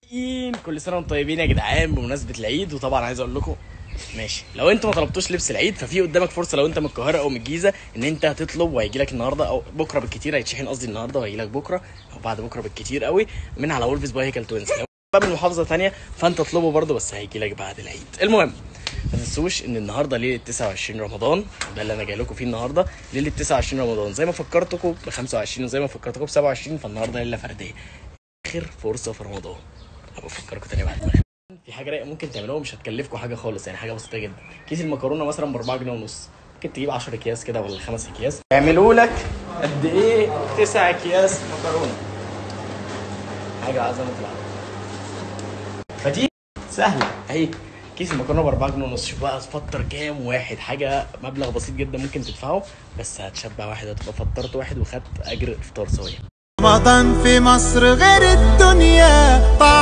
مبتدئين كل سنه وانتم طيبين يا جدعان بمناسبه العيد وطبعا عايز اقول لكم ماشي لو انتوا ما طلبتوش لبس العيد ففي قدامك فرصه لو انت من القاهره او من الجيزه ان انت هتطلب وهيجي لك النهارده او بكره بالكتير هيتشحن قصدي النهارده وهيجي لك بكره او بعد بكره بالكتير قوي من على وولفز باي هيكل توينز لو بقى من محافظه تانية فانت اطلبه برضه بس هيجي لك بعد العيد المهم ما تنسوش ان النهارده ليله 29 رمضان ده اللي انا جاي لكم فيه النهارده ليله 29 رمضان زي ما فكرتكم ب 25 وزي ما فكرتكم ب 27 فالنهارده ليله فرديه اخر فرصه في رمضان هبقى افكركم تاني بعد ما في حاجه رايقه ممكن تعملوها مش هتكلفكم حاجه خالص يعني حاجه بسيطه جدا كيس المكرونه مثلا ب 4 جنيه ونص ممكن تجيب 10 اكياس كده ولا 5 اكياس يعملوا لك قد ايه 9 اكياس مكرونه حاجه عظمه العظمه فدي سهله اهي كيس المكرونه ب 4 جنيه ونص شوف بقى هتفطر كام واحد حاجه مبلغ بسيط جدا ممكن تدفعه بس هتشبع واحد هتبقى فطرت واحد وخدت اجر افطار سويه رمضان في مصر غير الدنيا طعم